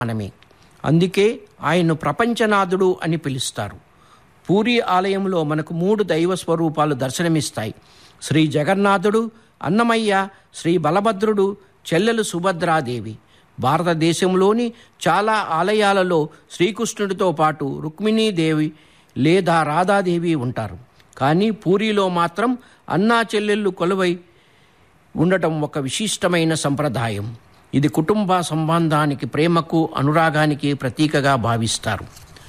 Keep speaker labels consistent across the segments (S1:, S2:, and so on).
S1: మనమే అందుకే ఆయన్ను ప్రపంచనాథుడు అని పిలుస్తారు పూరి ఆలయంలో మనకు మూడు దైవ స్వరూపాలు దర్శనమిస్తాయి శ్రీ జగన్నాథుడు అన్నమయ్య శ్రీ బలభద్రుడు చెల్లెలు సుభద్రాదేవి భారతదేశంలోని చాలా ఆలయాలలో శ్రీకృష్ణుడితో పాటు రుక్మిణీదేవి లేదా రాధాదేవి ఉంటారు కానీ పూరిలో మాత్రం అన్నా చెల్లెళ్ళు కొలువై ఉండటం ఒక విశిష్టమైన సంప్రదాయం ఇది కుటుంబ సంబంధానికి ప్రేమకు అనురాగానికి ప్రతీకగా భావిస్తారు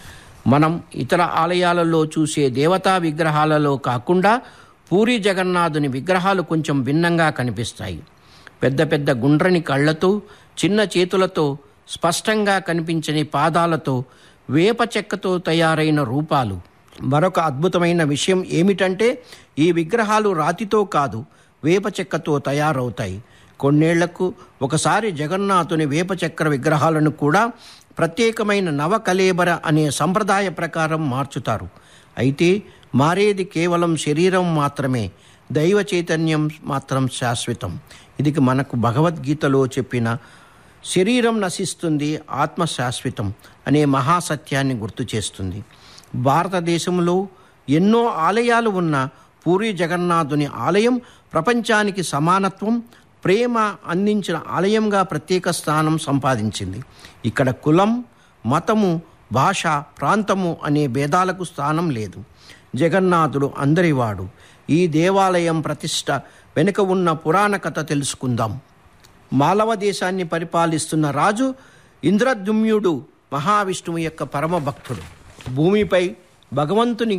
S1: మనం ఇతర ఆలయాలలో చూసే దేవతా విగ్రహాలలో కాకుండా పూరి జగన్నాథుని విగ్రహాలు కొంచెం భిన్నంగా కనిపిస్తాయి పెద్ద పెద్ద గుండ్రని కళ్ళతో చిన్న చేతులతో స్పష్టంగా కనిపించని పాదాలతో వేప చెక్కతో తయారైన రూపాలు మరొక అద్భుతమైన విషయం ఏమిటంటే ఈ విగ్రహాలు రాతితో కాదు వేప చెక్కతో తయారవుతాయి కొన్నేళ్లకు ఒకసారి జగన్నాథుని వేప చక్ర విగ్రహాలను కూడా ప్రత్యేకమైన నవకలేబర అనే సంప్రదాయ ప్రకారం మార్చుతారు అయితే మారేది కేవలం శరీరం మాత్రమే దైవ చైతన్యం మాత్రం శాశ్వతం ఇది మనకు భగవద్గీతలో చెప్పిన శరీరం నశిస్తుంది ఆత్మ శాశ్వతం అనే మహాసత్యాన్ని గుర్తు చేస్తుంది భారతదేశంలో ఎన్నో ఆలయాలు ఉన్న పూరి జగన్నాథుని ఆలయం ప్రపంచానికి సమానత్వం ప్రేమ అందించిన ఆలయంగా ప్రత్యేక స్థానం సంపాదించింది ఇక్కడ కులం మతము భాష ప్రాంతము అనే భేదాలకు స్థానం లేదు జగన్నాథుడు అందరివాడు ఈ దేవాలయం ప్రతిష్ట వెనుక ఉన్న పురాణ కథ తెలుసుకుందాం మాలవ దేశాన్ని పరిపాలిస్తున్న రాజు ఇంద్రద్యుమ్యుడు మహావిష్ణువు యొక్క పరమ భక్తుడు భూమిపై భగవంతుని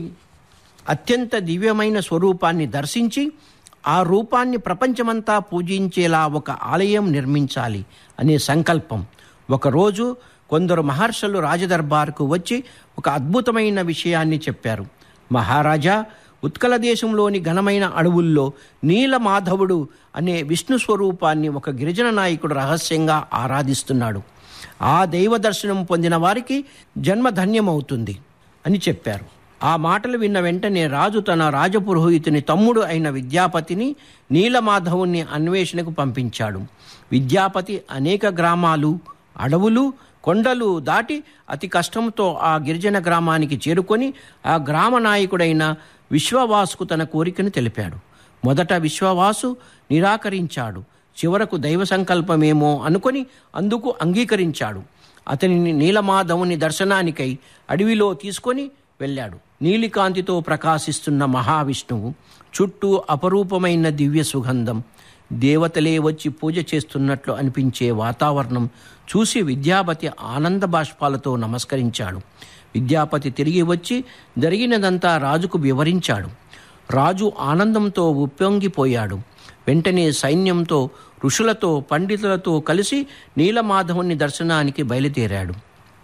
S1: అత్యంత దివ్యమైన స్వరూపాన్ని దర్శించి ఆ రూపాన్ని ప్రపంచమంతా పూజించేలా ఒక ఆలయం నిర్మించాలి అనే సంకల్పం ఒకరోజు కొందరు మహర్షులు రాజదర్బార్కు వచ్చి ఒక అద్భుతమైన విషయాన్ని చెప్పారు మహారాజా ఉత్కల దేశంలోని ఘనమైన అడవుల్లో నీలమాధవుడు అనే విష్ణు స్వరూపాన్ని ఒక గిరిజన నాయకుడు రహస్యంగా ఆరాధిస్తున్నాడు ఆ దైవ దర్శనం పొందిన వారికి జన్మ ధన్యమవుతుంది అని చెప్పారు ఆ మాటలు విన్న వెంటనే రాజు తన రాజపురోహితుని తమ్ముడు అయిన విద్యాపతిని నీలమాధవుని అన్వేషణకు పంపించాడు విద్యాపతి అనేక గ్రామాలు అడవులు కొండలు దాటి అతి కష్టంతో ఆ గిరిజన గ్రామానికి చేరుకొని ఆ గ్రామ నాయకుడైన విశ్వవాసుకు తన కోరికను తెలిపాడు మొదట విశ్వవాసు నిరాకరించాడు చివరకు దైవ సంకల్పమేమో అనుకొని అందుకు అంగీకరించాడు అతనిని నీలమాధవుని దర్శనానికై అడవిలో తీసుకొని వెళ్ళాడు నీలికాంతితో ప్రకాశిస్తున్న మహావిష్ణువు చుట్టూ అపరూపమైన దివ్య సుగంధం దేవతలే వచ్చి పూజ చేస్తున్నట్లు అనిపించే వాతావరణం చూసి విద్యాపతి ఆనంద బాష్పాలతో నమస్కరించాడు విద్యాపతి తిరిగి వచ్చి జరిగినదంతా రాజుకు వివరించాడు రాజు ఆనందంతో ఉప్పొంగిపోయాడు వెంటనే సైన్యంతో ఋషులతో పండితులతో కలిసి నీలమాధవుని దర్శనానికి బయలుదేరాడు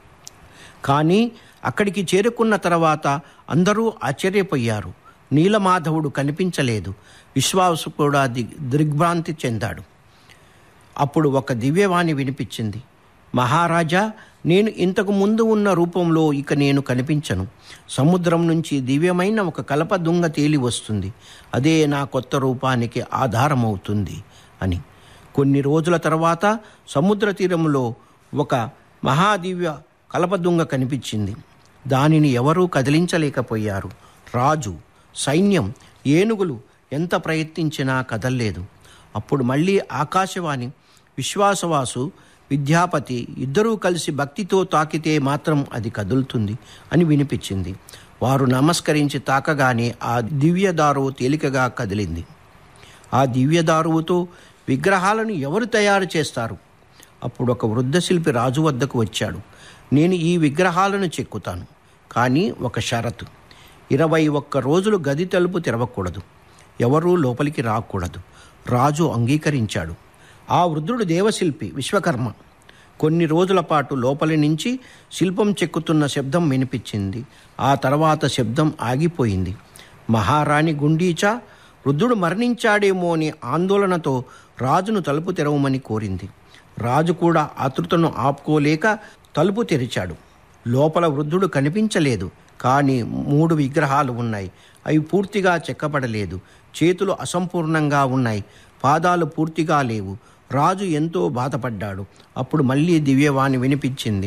S1: కానీ అక్కడికి చేరుకున్న తర్వాత అందరూ ఆశ్చర్యపోయారు నీలమాధవుడు కనిపించలేదు విశ్వాసు కూడా ది దిగ్భ్రాంతి చెందాడు అప్పుడు ఒక దివ్యవాణి వినిపించింది మహారాజా నేను ఇంతకు ముందు ఉన్న రూపంలో ఇక నేను కనిపించను సముద్రం నుంచి దివ్యమైన ఒక కలప దుంగ తేలి వస్తుంది అదే నా కొత్త రూపానికి ఆధారమవుతుంది అని కొన్ని రోజుల తర్వాత సముద్ర తీరంలో ఒక మహాదివ్య కలపదుంగ కనిపించింది దానిని ఎవరూ కదిలించలేకపోయారు రాజు సైన్యం ఏనుగులు ఎంత ప్రయత్నించినా కదల్లేదు అప్పుడు మళ్ళీ ఆకాశవాణి విశ్వాసవాసు విద్యాపతి ఇద్దరూ కలిసి భక్తితో తాకితే మాత్రం అది కదులుతుంది అని వినిపించింది వారు నమస్కరించి తాకగానే ఆ దివ్యదారువు తేలికగా కదిలింది ఆ దివ్యదారువుతో విగ్రహాలను ఎవరు తయారు చేస్తారు అప్పుడు ఒక వృద్ధ శిల్పి రాజు వద్దకు వచ్చాడు నేను ఈ విగ్రహాలను చెక్కుతాను కానీ ఒక షరతు ఇరవై ఒక్క రోజులు గది తలుపు తెరవకూడదు ఎవరూ లోపలికి రాకూడదు రాజు అంగీకరించాడు ఆ వృద్ధుడు దేవశిల్పి విశ్వకర్మ కొన్ని రోజుల పాటు లోపలి నుంచి శిల్పం చెక్కుతున్న శబ్దం వినిపించింది ఆ తర్వాత శబ్దం ఆగిపోయింది మహారాణి గుండీచా వృద్ధుడు మరణించాడేమో అని ఆందోళనతో రాజును తలుపు తెరవమని కోరింది రాజు కూడా ఆతృతను ఆపుకోలేక తలుపు తెరిచాడు లోపల వృద్ధుడు కనిపించలేదు కానీ మూడు విగ్రహాలు ఉన్నాయి అవి పూర్తిగా చెక్కబడలేదు చేతులు అసంపూర్ణంగా ఉన్నాయి పాదాలు పూర్తిగా లేవు రాజు ఎంతో బాధపడ్డాడు అప్పుడు మళ్ళీ దివ్యవాణి వినిపించింది